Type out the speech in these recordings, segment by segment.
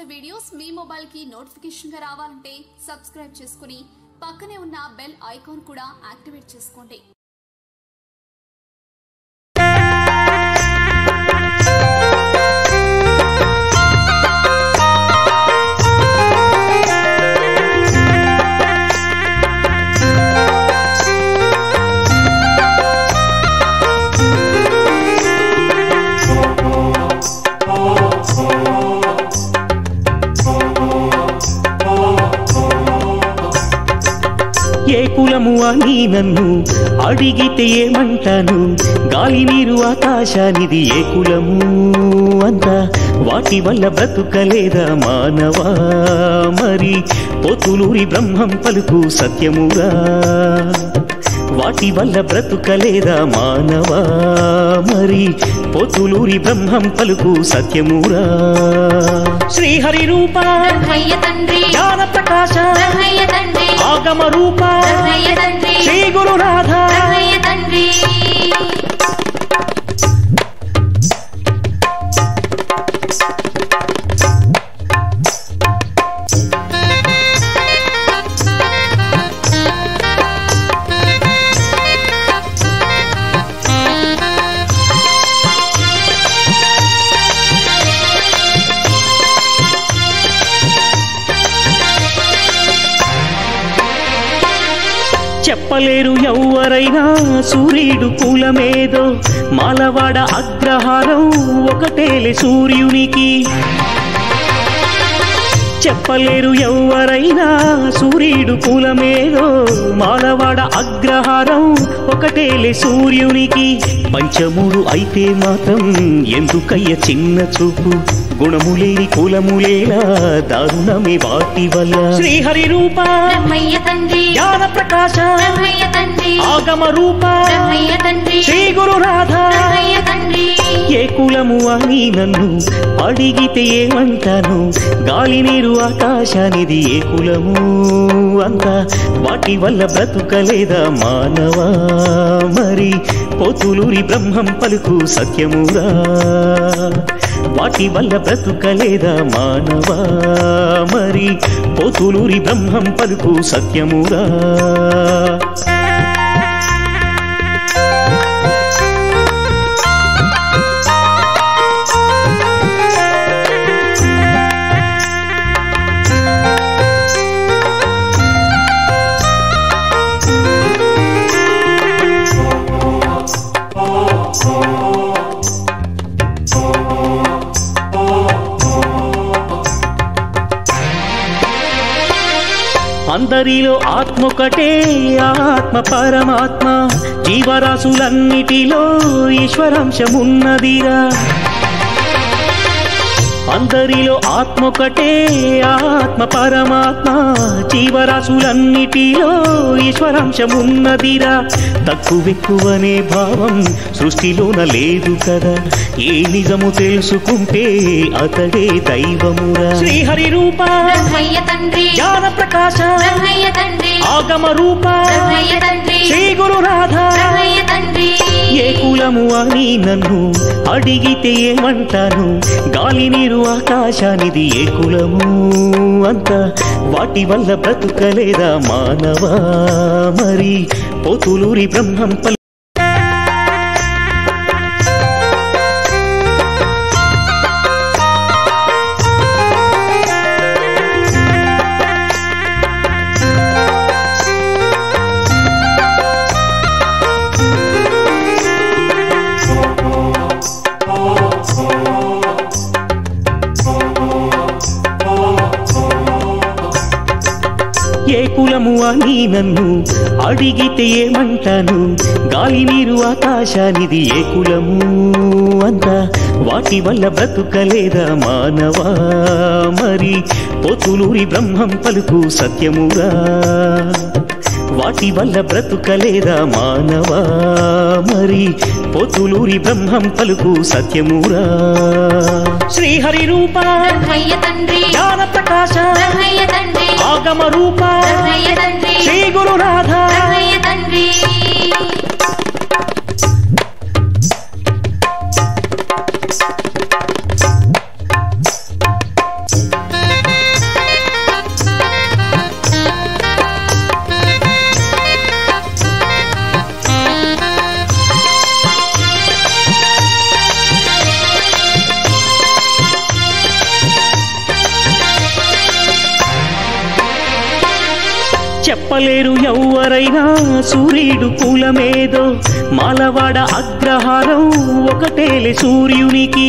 చేసే వీడియోస్ మీ మొబైల్ కి నోటిఫికేషన్ గా రావాలంటే సబ్స్క్రైబ్ చేసుకుని పక్కనే ఉన్న బెల్ ఐకాన్ కూడా యాక్టివేట్ చేసుకోండి ఏ కులము అని నన్ను అడిగితే ఏమంటాను గాలి నీరు ఆకాశానిది ఏ కులము అంత వాటి వల్ల బ్రతుకలేదా మానవా మరి పొతులూరి బ్రహ్మం పలుకు సత్యముగా వాటి వల్ల బ్రతుకలేదా మానవా మరి పొతులూరి బ్రహ్మం పలుకు సత్యమురా శ్రీహరి రూప బ్రహ్మయ్య తండ్రి జ్ఞాన ప్రకాశ బ్రహ్మయ్య తండ్రి ఆగమ రూప బ్రహ్మయ్య తండ్రి శ్రీ గురునాథ బ్రహ్మయ్య తండ్రి చెప్పలేరు ఎవ్వరైనా సూర్యుడు కులమేదో మాలవాడ అగ్రహారం ఒకటేలే సూర్యునికి చెప్పలేరు ఎవ్వరైనా సూర్యుడు కులమేదో మాలవాడ అగ్రహారం ఒకటేలే సూర్యునికి పంచముడు అయితే మాత్రం ఎందుకయ్య చిన్న చూపు గుణములేని కులములేలా దారుణమే వాటి వల్ల శ్రీహరి రూప బ్రహ్మయ్య తండ్రి జ్ఞాన ప్రకాశ బ్రహ్మయ్య తండ్రి ఆగమ రూప బ్రహ్మయ్య తండ్రి శ్రీ గురునాథ బ్రహ్మయ్య తండ్రి ఏ కులము అని నన్ను అడిగితే ఏమంటాను గాలి నీరు ఆకాశానిది ఏ కులము అంత వాటి వల్ల బ్రతుకలేదా మానవా మరి పోతులూరి బ్రహ్మం పలుకు సత్యమురా వాటి వల్ల బ్రతుకలేదా మానవా మరి పోతులూరి బ్రహ్మం పలుకు సత్యమురా అందరిలో ఆత్మొకటే ఆత్మ పరమాత్మ జీవరాశులన్నిటిలో ఈశ్వరాంశమున్నదిరా అందరిలో ఆత్మొకటే ఆత్మ పరమాత్మ జీవరాశులన్నిటిలో ఈశ్వరాంశమున్నదిరా తక్కువెక్కువనే భావం సృష్టిలోన లేదు కదా ఏ నిజము తెలుసుకుంటే అతడే దైవమురా శ్రీహరి రూప బ్రహ్మయ్య తండ్రి జ్ఞాన ప్రకాశ బ్రహ్మయ్య తండ్రి ఆగమ రూప బ్రహ్మయ్య తండ్రి శ్రీ గురునాథ బ్రహ్మయ్య తండ్రి ఏ కులము అని నన్ను అడిగితే ఏమంటాను గాలి నీరు ఆకాశానిది ఏ కులము అంత వాటి వల్ల బ్రతుకలేదా మానవా మరి పోతులూరి బ్రహ్మం పల్ ఏ కులము అని నన్ను అడిగితే ఏమంటాను గాలి నీరు ఆకాశానిది ఏ కులము అంత వాటి వల్ల బ్రతుకలేదా మానవా మరి పొతులూరి బ్రహ్మం పలుకు సత్యముగా వాటి వల్ల బ్రతుకలేదా మానవా మరి పొతులూరి బ్రహ్మం పలుకు సత్యమురా శ్రీహరి రూప బ్రహ్మయ్య తండ్రి జ్ఞాన ప్రకాశ బ్రహ్మయ్య తండ్రి ఆగమ రూప బ్రహ్మయ్య తండ్రి శ్రీ గురునాథ బ్రహ్మయ్య తండ్రి శ్రీ చెప్పలేరు ఎవ్వరైనా సూర్యుడు కులమేదో మాలవాడ అగ్రహారం ఒకటేలే సూర్యునికి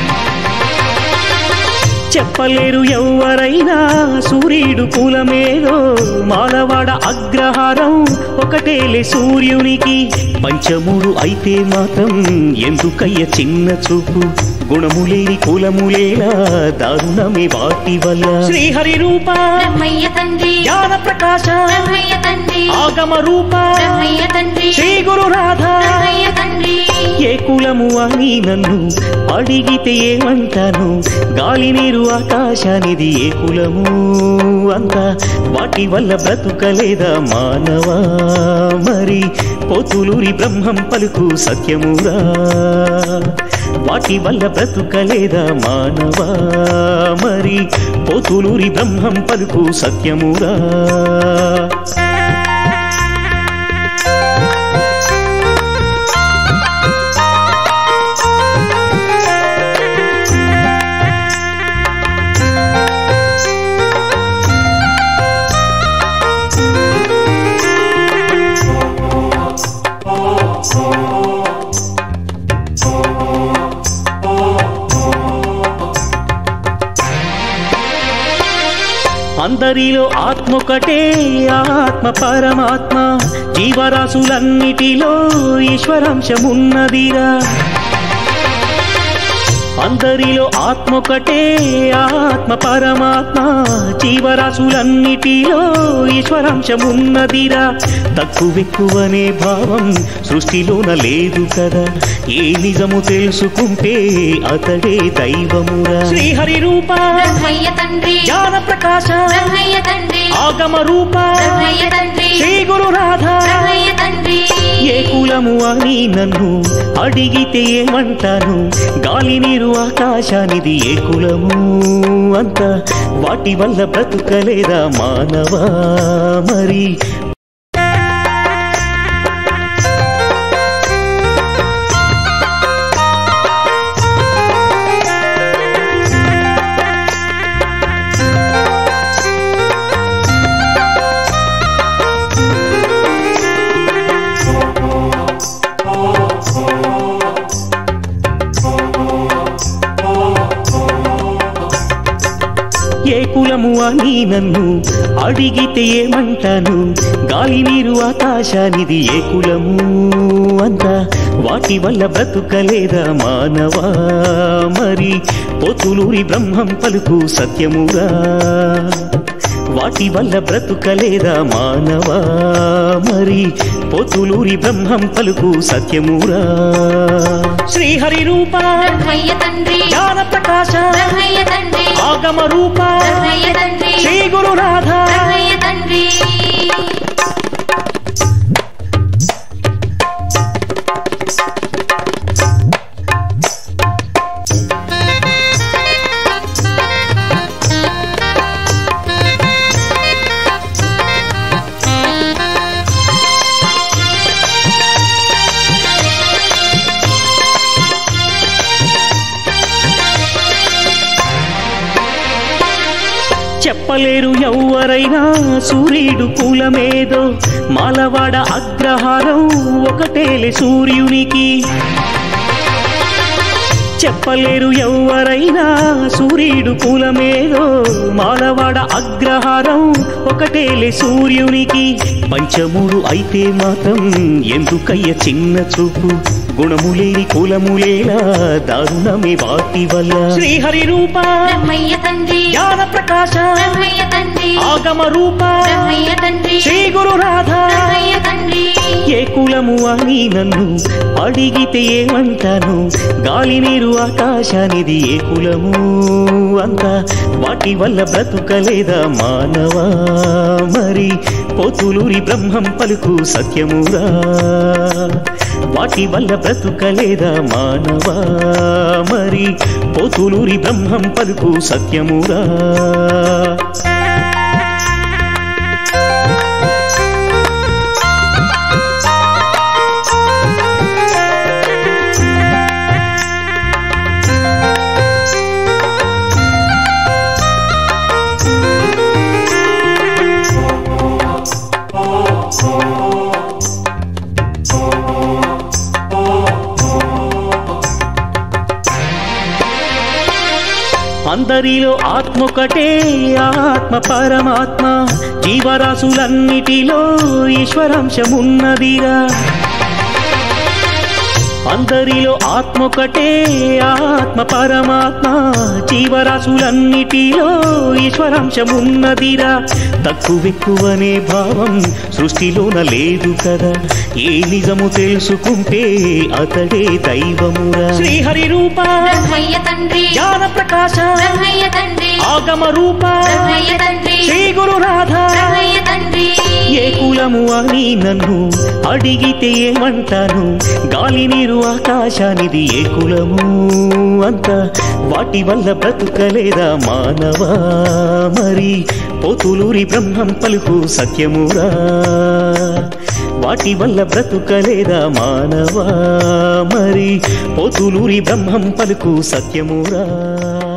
చెప్పలేరు ఎవ్వరైనా సూర్యుడు కులమేదో మాలవాడ అగ్రహారం ఒకటేలే సూర్యునికి పంచముడు అయితే మాత్రం ఎందుకయ్య చిన్న చూపు గుణములేని కులములేలా దారుణమే వాటి వల్ల శ్రీహరి రూప బ్రహ్మయ్య తండ్రి జ్ఞాన ప్రకాశ బ్రహ్మయ్య తండ్రి ఆగమ రూప బ్రహ్మయ్య తండ్రి శ్రీ గురు రాధా బ్రహ్మయ్య తండ్రి ఏ కులము అని నన్ను అడిగితే ఏమంటాను గాలి నీరు ఆకాశానిది ఏ కులము అంత వాటి వల్ల బ్రతుకలేదా మానవా మరి పోతులూరి బ్రహ్మం పలుకు సత్యమురా వాటి వల్ల బ్రతుకలేదా మానవా మరి పోతులూరి బ్రహ్మం పలుకు సత్యమురా అందరిలో ఆత్మొకటే ఆత్మ పరమాత్మ జీవరాశులన్నిటిలో ఈశ్వరాంశమున్నదిరా అందరిలో ఆత్మొకటే ఆత్మ పరమాత్మ జీవరాశులన్నిటిలో ఈశ్వరాంశమున్నదిరా తక్కువెక్కువనే భావం సృష్టిలోన లేదు కదా ఏ నిజము తెలుసుకుంటే అతడే దైవమురా శ్రీహరి రూప బ్రహ్మయ్య తండ్రి జ్ఞాన ప్రకాశ బ్రహ్మయ్య తండ్రి ఆగమ రూప బ్రహ్మయ్య తండ్రి శ్రీ గురు రాధా బ్రహ్మయ్య తండ్రి ఏ కులము అని నన్ను అడిగితే ఏమంటాను గాలి నీరు ఆకాశానిది ఏ కులము అంత వాటి వల్ల బ్రతుకలేదా మానవా మరి ఏ కులము అని నన్ను అడిగితే ఏమంటాను గాలి నీరు ఆకాశానిది ఏ కులము అంత వాటి వల్ల బ్రతుకలేదా మానవా మరి పొతులూరి బ్రహ్మం పలుకు సత్యముగా వాటి వల్ల బ్రతుకలేదా మానవా మరి పొతులూరి బ్రహ్మం పలుకు సత్యమురా శ్రీహరి రూప బ్రహ్మయ్య తండ్రి జ్ఞాన ప్రకాశ బ్రహ్మయ్య తండ్రి ఆగమ రూప బ్రహ్మయ్య తండ్రి శ్రీ గురు రాధా బ్రహ్మయ్య తండ్రి చెప్పలేరు ఎవ్వరైనా సూర్యుడు కులమేదో మాలవాడ అగ్రహారం ఒకటేలే సూర్యునికి చెప్పలేరు ఎవ్వరైనా సూర్యుడు కులమేదో మాలవాడ అగ్రహారం ఒకటేలే సూర్యునికి పంచముడు అయితే మాత్రం ఎందుకయ్య చిన్న చూపు గుణములేని కులములేలా దారుణమే వాటి వల్ల శ్రీహరి రూప బ్రహ్మయ్య తండ్రి జ్ఞాన ప్రకాశ బ్రహ్మయ్య తండ్రి ఆగమ రూప బ్రహ్మయ్య తండ్రి శ్రీ గురు రాధా బ్రహ్మయ్య తండ్రి ఏ కులము అని నన్ను అడిగితే ఏమంటాను గాలి నీరు ఆకాశానిది ఏ కులము అంత వాటి వల్ల బ్రతుకలేదా మానవా మరి పోతులూరి బ్రహ్మం పలుకు సత్యమురా వాటి వల్ల బ్రతుకలేదా మానవా మరి పోతులూరి బ్రహ్మం పలుకు సత్యమురా అందరిలో ఆత్మొకటే ఆత్మ పరమాత్మ జీవరాశులన్నిటిలో ఈశ్వరాంశమున్నదిరా అందరిలో ఆత్మొకటే ఆత్మ పరమాత్మ జీవరాశులన్నిటిలో ఈశ్వరాంశమున్నదిరా తక్కువెక్కువనే భావం సృష్టిలోన లేదు కదా ఏ నిజము తెలుసుకుంటే అతడే దైవమురా శ్రీహరి రూప బ్రహ్మయ్య తండ్రి జ్ఞాన ప్రకాశ బ్రహ్మయ్య తండ్రి ఆగమ రూప బ్రహ్మయ్య తండ్రి శ్రీ గురు రాధా బ్రహ్మయ్య తండ్రి ఏ కులము అని నన్ను అడిగితే ఏమంటాను గాలి నీరు ఆకాశానిది ఏ కులము అంత వాటి వల్ల బ్రతుకలేదా మానవా మరి పోతులూరి బ్రహ్మం పలుకు సత్యమురా వాటి వల్ల బ్రతుకలేదా మానవా మరి పోతులూరి బ్రహ్మం పలుకు సత్యమురా